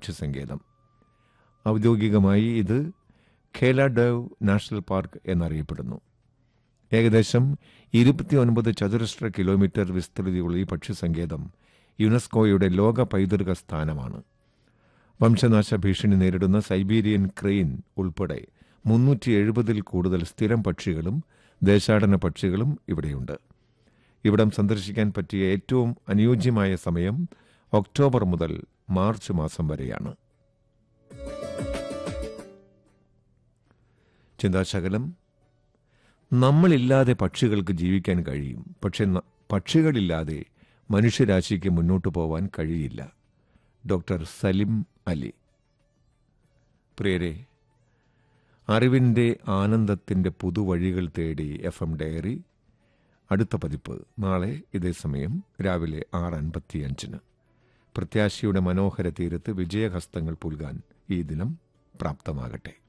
പക്ഷിസങ്കേതം ഔദ്യോഗികമായി ഇത് ഖേലാഡവ് national park എന്നറിയപ്പെടുന്നു ഏകദേശം ഇരുപത്തിയൊൻപത് ചതുരശ്ര കിലോമീറ്റർ വിസ്തൃതിയുള്ള ഈ പക്ഷിസങ്കേതം യുനെസ്കോയുടെ ലോക പൈതൃക സ്ഥാനമാണ് വംശനാശ ഭീഷണി നേരിടുന്ന സൈബീരിയൻ ക്രെയിൻ ഉൾപ്പെടെ മുന്നൂറ്റി എഴുപതിൽ കൂടുതൽ സ്ഥിരം പക്ഷികളും ദേശാടന പക്ഷികളും ഇവിടെയുണ്ട് ഇവിടം സന്ദർശിക്കാൻ പറ്റിയ ഏറ്റവും അനുയോജ്യമായ സമയം ഒക്ടോബർ മുതൽ മാർച്ച് മാസം വരെയാണ് ചിന്താശകലം നമ്മളില്ലാതെ പക്ഷികൾക്ക് ജീവിക്കാൻ കഴിയും പക്ഷെ ന- പക്ഷികളില്ലാതെ മനുഷ്യരാശിക്ക് മുന്നോട്ട് പോവാൻ കഴിയില്ല ഡോക്ടർ സലിം അലി പ്രിയരെ അറിവിൻ്റെ ആനന്ദത്തിൻ്റെ പുതുവഴികൾ തേടി എഫ് എം ഡയറി അടുത്ത പതിപ്പ് നാളെ ഇതേ സമയം രാവിലെ ആറ് അൻപത്തിയഞ്ചിന് പ്രത്യാശയുടെ മനോഹര തീരത്ത് വിജയഹസ്തങ്ങൾ പുൽകാൻ ഈ ദിനം പ്രാപ്തമാകട്ടെ